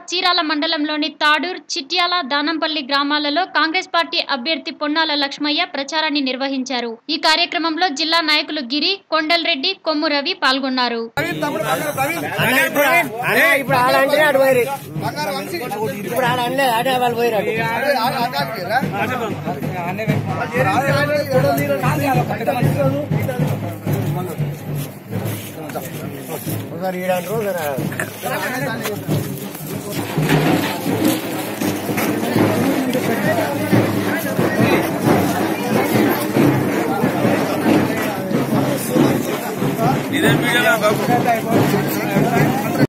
చీరాల మండలంలోని తాడూర్ చిట్యాల దానంపల్లి గ్రామాలలో కాంగ్రెస్ పార్టీ అభ్యర్థి పొన్నాల లక్ష్మయ్య ప్రచారాన్ని నిర్వహించారు ఈ కార్యక్రమంలో జిల్లా నాయకులు గిరి కొండల్రెడ్డి కొమ్ము రవి పాల్గొన్నారు అనే ఇప్పుడు ఆడ అంటే అటు పోయి ఇప్పుడు ఆడ అనలేదు అటే వాళ్ళు పోయిరాడు ఒకసారి ఈడంటారు ఒకసారి ఇదే మీడియా బాబు